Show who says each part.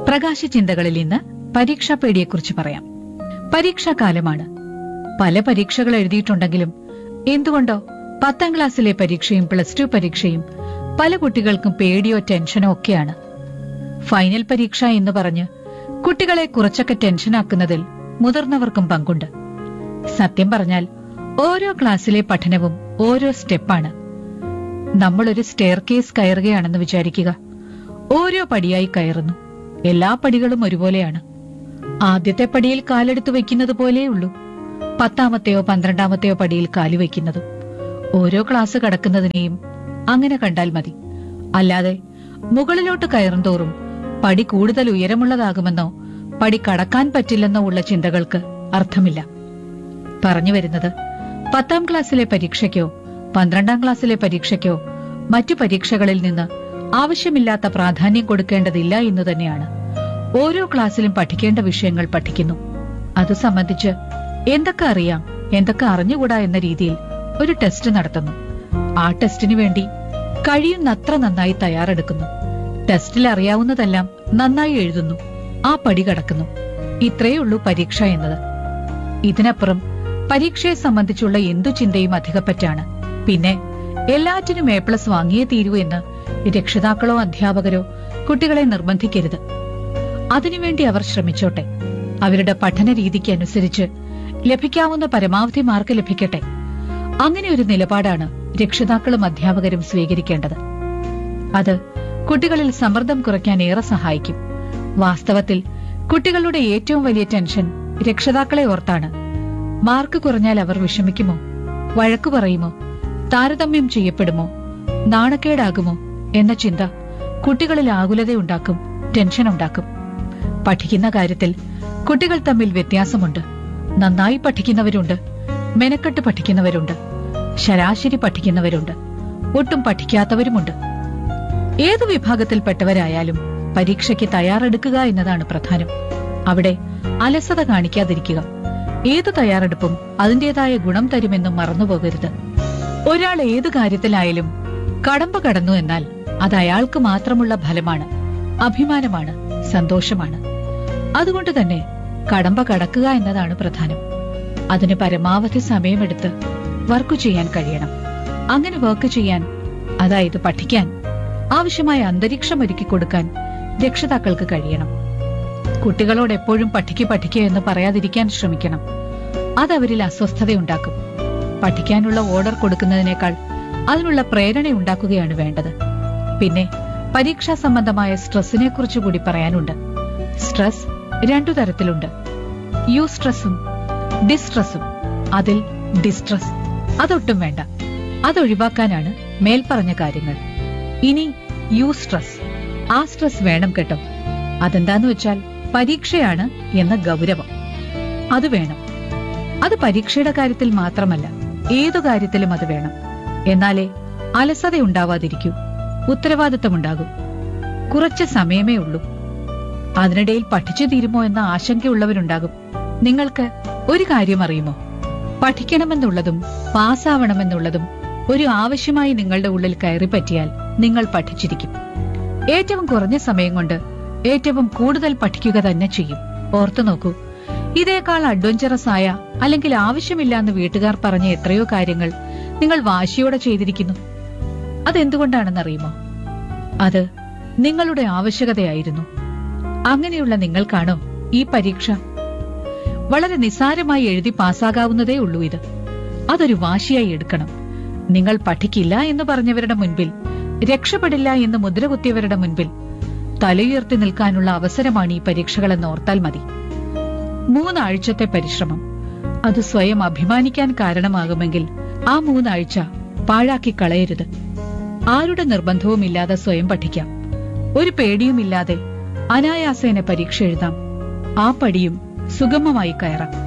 Speaker 1: പ്രകാശ ചിന്തകളിൽ ഇന്ന് പരീക്ഷാ പേടിയെക്കുറിച്ച് പറയാം പരീക്ഷാകാലമാണ് പല പരീക്ഷകൾ എഴുതിയിട്ടുണ്ടെങ്കിലും എന്തുകൊണ്ടോ പത്താം ക്ലാസ്സിലെ പരീക്ഷയും പ്ലസ് ടു പരീക്ഷയും പല കുട്ടികൾക്കും പേടിയോ ടെൻഷനോ ഒക്കെയാണ് ഫൈനൽ പരീക്ഷ എന്ന് പറഞ്ഞ് കുട്ടികളെ കുറച്ചൊക്കെ ടെൻഷനാക്കുന്നതിൽ മുതിർന്നവർക്കും പങ്കുണ്ട് സത്യം പറഞ്ഞാൽ ഓരോ ക്ലാസ്സിലെ പഠനവും ഓരോ സ്റ്റെപ്പാണ് നമ്മളൊരു സ്റ്റെയർ കേസ് കയറുകയാണെന്ന് വിചാരിക്കുക ഓരോ പടിയായി കയറുന്നു എല്ലാ പടികളും ഒരുപോലെയാണ് ആദ്യത്തെ പടിയിൽ കാലെടുത്ത് വെക്കുന്നത് പോലെയുള്ളൂ പത്താമത്തെയോ പന്ത്രണ്ടാമത്തെയോ പടിയിൽ കാലു വയ്ക്കുന്നതും ഓരോ ക്ലാസ് കടക്കുന്നതിനെയും അങ്ങനെ കണ്ടാൽ മതി അല്ലാതെ മുകളിലോട്ട് കയറും തോറും പടി കൂടുതൽ ഉയരമുള്ളതാകുമെന്നോ പടി കടക്കാൻ പറ്റില്ലെന്നോ ഉള്ള ചിന്തകൾക്ക് അർത്ഥമില്ല പറഞ്ഞു വരുന്നത് പത്താം ക്ലാസ്സിലെ പരീക്ഷയ്ക്കോ പന്ത്രണ്ടാം ക്ലാസ്സിലെ പരീക്ഷയ്ക്കോ മറ്റു പരീക്ഷകളിൽ നിന്ന് ആവശ്യമില്ലാത്ത പ്രാധാന്യം കൊടുക്കേണ്ടതില്ല എന്നു തന്നെയാണ് ഓരോ ക്ലാസ്സിലും പഠിക്കേണ്ട വിഷയങ്ങൾ പഠിക്കുന്നു അത് സംബന്ധിച്ച് എന്തൊക്കെ അറിയാം എന്തൊക്കെ അറിഞ്ഞുകൂടാ എന്ന രീതിയിൽ ഒരു ടെസ്റ്റ് നടത്തുന്നു ആ ടെസ്റ്റിനു വേണ്ടി കഴിയുന്നത്ര നന്നായി തയ്യാറെടുക്കുന്നു ടെസ്റ്റിൽ അറിയാവുന്നതെല്ലാം നന്നായി എഴുതുന്നു ആ പടി കടക്കുന്നു ഇത്രയേ ഉള്ളൂ പരീക്ഷ എന്നത് ഇതിനപ്പുറം പരീക്ഷയെ സംബന്ധിച്ചുള്ള എന്തു ചിന്തയും അധികപ്പറ്റാണ് പിന്നെ എല്ലാറ്റിനും എ പ്ലസ് വാങ്ങിയേ തീരൂ എന്ന് രക്ഷിതാക്കളോ അധ്യാപകരോ കുട്ടികളെ നിർബന്ധിക്കരുത് അതിനുവേണ്ടി അവർ ശ്രമിച്ചോട്ടെ അവരുടെ പഠന രീതിക്ക് അനുസരിച്ച് ലഭിക്കാവുന്ന പരമാവധി മാർക്ക് ലഭിക്കട്ടെ അങ്ങനെ ഒരു നിലപാടാണ് രക്ഷിതാക്കളും അധ്യാപകരും സ്വീകരിക്കേണ്ടത് അത് കുട്ടികളിൽ സമ്മർദ്ദം കുറയ്ക്കാൻ ഏറെ സഹായിക്കും വാസ്തവത്തിൽ കുട്ടികളുടെ ഏറ്റവും വലിയ ടെൻഷൻ രക്ഷിതാക്കളെ ഓർത്താണ് മാർക്ക് കുറഞ്ഞാൽ അവർ വിഷമിക്കുമോ വഴക്കു പറയുമോ താരതമ്യം ചെയ്യപ്പെടുമോ നാണക്കേടാകുമോ എന്ന ചിന്ത കുട്ടികളിൽ ആകുലതയുണ്ടാക്കും ടെൻഷനുണ്ടാക്കും പഠിക്കുന്ന കാര്യത്തിൽ കുട്ടികൾ തമ്മിൽ വ്യത്യാസമുണ്ട് നന്നായി പഠിക്കുന്നവരുണ്ട് മെനക്കെട്ട് പഠിക്കുന്നവരുണ്ട് ശരാശരി പഠിക്കുന്നവരുണ്ട് ഒട്ടും പഠിക്കാത്തവരുമുണ്ട് ഏതു വിഭാഗത്തിൽപ്പെട്ടവരായാലും പരീക്ഷയ്ക്ക് തയ്യാറെടുക്കുക എന്നതാണ് പ്രധാനം അവിടെ അലസത കാണിക്കാതിരിക്കുക ഏതു തയ്യാറെടുപ്പും അതിന്റേതായ ഗുണം തരുമെന്നും മറന്നുപോകരുത് ഒരാൾ ഏതു കാര്യത്തിലായാലും കടമ്പ കടന്നു എന്നാൽ അത് അയാൾക്ക് മാത്രമുള്ള ഫലമാണ് അഭിമാനമാണ് സന്തോഷമാണ് അതുകൊണ്ട് തന്നെ കടമ്പ കടക്കുക എന്നതാണ് പ്രധാനം അതിന് പരമാവധി സമയമെടുത്ത് വർക്ക് ചെയ്യാൻ കഴിയണം അങ്ങനെ വർക്ക് ചെയ്യാൻ അതായത് പഠിക്കാൻ ആവശ്യമായ അന്തരീക്ഷം ഒരുക്കി കൊടുക്കാൻ രക്ഷിതാക്കൾക്ക് കഴിയണം കുട്ടികളോട് എപ്പോഴും പഠിക്ക് പഠിക്കുക എന്ന് പറയാതിരിക്കാൻ ശ്രമിക്കണം അതവരിൽ അസ്വസ്ഥതയുണ്ടാക്കും പഠിക്കാനുള്ള ഓർഡർ കൊടുക്കുന്നതിനേക്കാൾ അതിനുള്ള പ്രേരണ ഉണ്ടാക്കുകയാണ് വേണ്ടത് പിന്നെ പരീക്ഷാ സംബന്ധമായ സ്ട്രെസ്സിനെ കുറിച്ച് കൂടി പറയാനുണ്ട് സ്ട്രെസ് രണ്ടു തരത്തിലുണ്ട് യു സ്ട്രെസ്സും ഡിസ്ട്രെസ്സും അതിൽ ഡിസ്ട്രെസ് അതൊട്ടും വേണ്ട അതൊഴിവാക്കാനാണ് മേൽപ്പറഞ്ഞ കാര്യങ്ങൾ ഇനി യു സ്ട്രെസ് ആ സ്ട്രെസ് വേണം കേട്ടോ അതെന്താന്ന് വെച്ചാൽ പരീക്ഷയാണ് എന്ന ഗൗരവം അത് വേണം അത് പരീക്ഷയുടെ കാര്യത്തിൽ മാത്രമല്ല ഏതു കാര്യത്തിലും അത് വേണം എന്നാലേ അലസതയുണ്ടാവാതിരിക്കൂ ഉത്തരവാദിത്തമുണ്ടാകും കുറച്ച് സമയമേ ഉള്ളൂ അതിനിടയിൽ പഠിച്ചു തീരുമോ എന്ന ആശങ്കയുള്ളവരുണ്ടാകും നിങ്ങൾക്ക് ഒരു കാര്യം അറിയുമോ പഠിക്കണമെന്നുള്ളതും പാസ്സാവണമെന്നുള്ളതും ഒരു ആവശ്യമായി നിങ്ങളുടെ ഉള്ളിൽ കയറി പറ്റിയാൽ നിങ്ങൾ പഠിച്ചിരിക്കും ഏറ്റവും കുറഞ്ഞ സമയം കൊണ്ട് ഏറ്റവും കൂടുതൽ പഠിക്കുക തന്നെ ചെയ്യും ഓർത്തു നോക്കൂ ഇതേക്കാൾ അഡ്വഞ്ചറസ് ആയ അല്ലെങ്കിൽ ആവശ്യമില്ലാന്ന് വീട്ടുകാർ പറഞ്ഞ എത്രയോ കാര്യങ്ങൾ നിങ്ങൾ വാശിയോടെ ചെയ്തിരിക്കുന്നു അതെന്തുകൊണ്ടാണെന്നറിയുമോ അത് നിങ്ങളുടെ ആവശ്യകതയായിരുന്നു അങ്ങനെയുള്ള നിങ്ങൾക്കാണോ ഈ പരീക്ഷ വളരെ നിസ്സാരമായി എഴുതി പാസ്സാകാവുന്നതേ ഉള്ളൂ ഇത് അതൊരു വാശിയായി എടുക്കണം നിങ്ങൾ പഠിക്കില്ല എന്ന് പറഞ്ഞവരുടെ മുൻപിൽ രക്ഷപ്പെടില്ല എന്ന് മുദ്രകുത്തിയവരുടെ മുൻപിൽ തലയുയർത്തി നിൽക്കാനുള്ള അവസരമാണ് ഈ പരീക്ഷകളെന്ന് ഓർത്താൽ മതി മൂന്നാഴ്ചത്തെ പരിശ്രമം അത് സ്വയം അഭിമാനിക്കാൻ കാരണമാകുമെങ്കിൽ ആ മൂന്നാഴ്ച പാഴാക്കി കളയരുത് ആരുടെ നിർബന്ധവുമില്ലാതെ സ്വയം പഠിക്കാം ഒരു പേടിയുമില്ലാതെ അനായാസേന പരീക്ഷ എഴുതാം ആ പടിയും സുഗമമായി കയറാം